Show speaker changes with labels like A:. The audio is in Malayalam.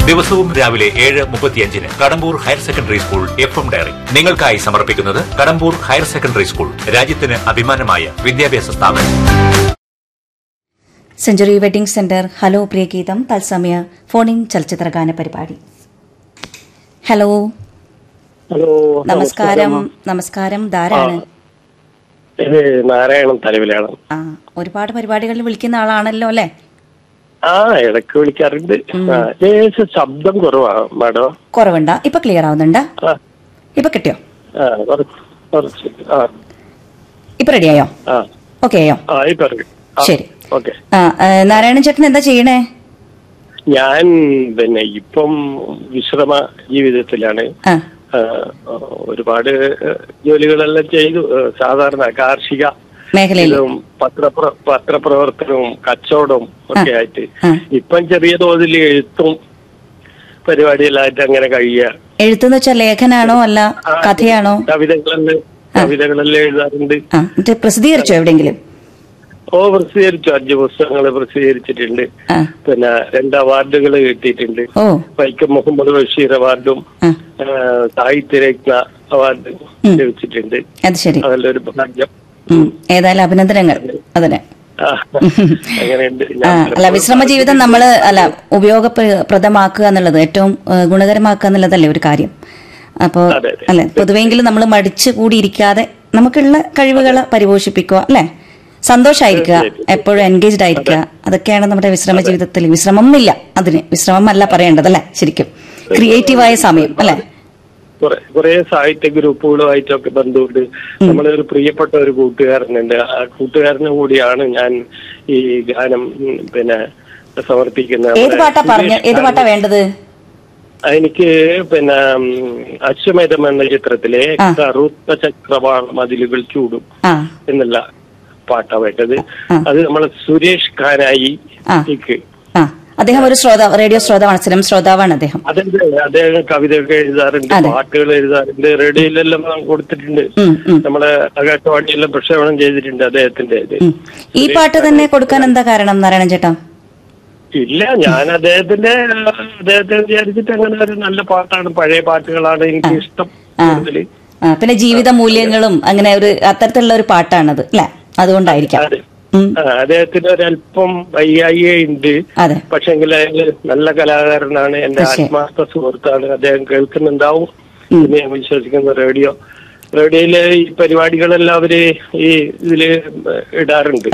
A: ദിവസവും രാവിലെ ഏഴ് മുപ്പത്തിയഞ്ചിന് Kadambur higher secondary school FM എം ഡയറി നിങ്ങൾക്കായി സമർപ്പിക്കുന്നത് കടമ്പൂർ ഹയർ സെക്കൻഡറി സ്കൂൾ രാജ്യത്തിന് അഭിമാനമായ വിദ്യാഭ്യാസ സ്ഥാപനം
B: സെഞ്ചുറി വെഡിംഗ് സെന്റർ ഹലോ പ്രിയഗീതം തത്സമയ ഫോണിൻ ചലച്ചിത്രഗാന പരിപാടി ഹലോ
C: ഹലോ
B: നമസ്കാരം നമസ്കാരം ധാരാണ്
C: ഇത് നാരായണൻ തലവിലാണ്
B: ആ ഒരുപാട് പരിപാടികളിൽ വിളിക്കുന്ന ആളാണല്ലോ അല്ലേ
C: ആ ഇടയ്ക്ക് വിളിക്കാറുണ്ട് ആ, ലേശം ശബ്ദം കുറവാ മാഡം
B: കുറവുണ്ട ഇപ്പൊ ക്ലിയർ ആവുന്നുണ്ട്
C: ആ
B: ഇപ്പൊ കിട്ടിയോ
C: ആ കുറച്ച് കുറച്ച് ആ
B: ഇപ്പൊ റെഡിയായോ
C: ആ
B: ഓക്കെ ആയോ
C: ആ ഈ പറഞ്ഞു
B: ശരി.
C: ഓക്കെ
B: ആ ഏ, നാരായണൻ ചേട്ടൻ എന്താ ചെയ്യണേ
C: ഞാൻ പിന്നെ ഇപ്പം വിശ്രമ ജീവിതത്തിലാണ്
B: ആ
C: ആ, ഒരുപാട് ജോലികളെല്ലാം ചെയ്തു ആ, സാധാരണ കാർഷിക
B: മേഖലയിൽ
C: ഇതും പത്രപ്ര പത്രപ്രവർത്തനവും കച്ചവടവും ഒക്കെ ആയിട്ട്
B: ആ.
C: ഇപ്പം ചെറിയ തോതിൽ എഴുത്തും പരിപാടികളായിട്ട് അങ്ങനെ കഴിയുക
B: എഴുത്തെന്ന് വെച്ചാൽ ലേഖനാണോ അല്ല
C: ആ,
B: കഥയാണോ
C: കവിതകളെല്ലാം കവിതകളെല്ലാം എഴുതാറുണ്ട്
B: ആ എന്നിട്ട് പ്രസിദ്ധീകരിച്ചോ എവിടെയെങ്കിലും
C: ഓ പ്രസിദ്ധീകരിച്ചു അഞ്ച് പുസ്തകങ്ങൾ പ്രസിദ്ധീകരിച്ചിട്ടുണ്ട്
B: ആ
C: പിന്നെ രണ്ട് അവാർഡുകൾ കിട്ടിയിട്ടുണ്ട്
B: ഓ
C: വൈക്കം മുഹമ്മദ് ബഷീർ അവാർഡും
B: ആ
C: ആ, സാഹിത്യരത്ന അവാർഡ് ലഭിച്ചിട്ടുണ്ട്
B: അത് ശരി
C: അതിലൊരു ഭാഗ്യം
B: ഉം. ഏതായാലും അഭിനന്ദനങ്ങൾ അതിന്
C: ആ, അങ്ങനെയുണ്ട്
B: ആ,
C: ഞാൻ
B: അല്ല വിശ്രമ ജീവിതം നമ്മൾ അല്ല ഉപയോഗപ്രദമാക്കുക എന്നുള്ളത് ഏറ്റവും ഏ, ഗുണകരമാക്കുക എന്നുള്ളതല്ലേ ഒരു കാര്യം അപ്പോൾ
C: അതെ, അതെ.
B: അല്ലെ പൊതുവെങ്കിലും നമ്മൾ മടിച്ചു കൂടിയിരിക്കാതെ നമുക്കുള്ള കഴിവുകൾ പരിപോഷിപ്പിക്കുക അല്ലെ സന്തോഷമായിരിക്കുക എപ്പോഴും എൻഗേജ്ഡ് ആയിരിക്കുക അതൊക്കെയാണ് നമ്മുടെ വിശ്രമ ജീവിതത്തിൽ വിശ്രമം ഇല്ല അതിന് വിശ്രമമല്ല പറയേണ്ടത് അല്ലെ ശരിക്കും ക്രിയേറ്റീവായ സമയം അല്ലെ
C: കുറെ കുറെ സാഹിത്യ ഗ്രൂപ്പുകളുമായിട്ടൊക്കെ ബന്ധമുണ്ട് നമ്മളെ ഒരു പ്രിയപ്പെട്ട ഒരു കൂട്ടുകാരനുണ്ട് ആ കൂട്ടുകാരനും കൂടിയാണ് ഞാൻ ഈ ഗാനം ഉം, പിന്നെ സമർപ്പിക്കുന്നത്
B: ഏത് പാട്ടാ പറഞ്ഞ ഏത് പാട്ടാ വേണ്ടത്
C: എനിക്ക് പിന്നെ ഉം, അശ്വമേധം എന്ന ചിത്രത്തിലെ
B: ആ.
C: കറുത്ത ചക്രവാള മതിലുകൾ ചൂടും
B: ആ
C: എന്നുള്ള പാട്ടാ വേണ്ടത്
B: ആ.
C: അത് നമ്മളെ സുരേഷ് ഖാനായി
B: ആ. ആ അദ്ദേഹം ഒരു ശ്രോതാവ് റേഡിയോ ശ്രോതാവാണ് സ്ഥിരം ശ്രോതാവാണ് അദ്ദേഹം
C: അതെന്ത് അദ്ദേഹം കവിതയൊക്കെ എഴുതാറുണ്ട്
B: അതെ.
C: പാട്ടുകൾ എഴുതാറുണ്ട് റേഡിയോയിലെല്ലാം കൊടുത്തിട്ടുണ്ട്
B: ഉം, ഉം.
C: നമ്മളെ ആകാശവാണിയെല്ലാം പ്രക്ഷേപണം ചെയ്തിട്ടുണ്ട് അദ്ദേഹത്തിന്റെ ഇത്
B: ഉം. ഈ പാട്ട് തന്നെ കൊടുക്കാൻ എന്താ കാരണം നാരായണൻ ചേട്ടാ
C: ഇല്ല ഞാൻ അദ്ദേഹത്തിന്റെ അദ്ദേഹത്തെ വിചാരിച്ചിട്ട് അങ്ങനെ ഒരു നല്ല പാട്ടാണ് പഴയ പാട്ടുകളാണ് എനിക്ക് ഇഷ്ടം
B: ആ.
C: കൂടുതല്
B: ആ, പിന്നെ ജീവിത മൂല്യങ്ങളും അങ്ങനെ ഒരു അത്തരത്തിലുള്ള ഒരു പാട്ടാണത് അല്ലെ അതുകൊണ്ടായിരിക്കാം
C: അതെ
B: ഉം.
C: ആ, അദ്ദേഹത്തിന് ഒരല്പം വയ്യായിക ഉണ്ട്
B: അതെ
C: പക്ഷെങ്കിൽ നല്ല കലാകാരനാണ് എന്റെ
B: തീർച്ചയായും.
C: ആത്മാർത്ഥ സുഹൃത്താണ് അദ്ദേഹം കേൾക്കുന്നുണ്ടാവും എന്ന് ഞാൻ വിശ്വസിക്കുന്ന റേഡിയോ റേഡിയോയിലെ ഈ പരിപാടികളെല്ലാം അവര് ഈ ഇതില് ഇടാറുണ്ട്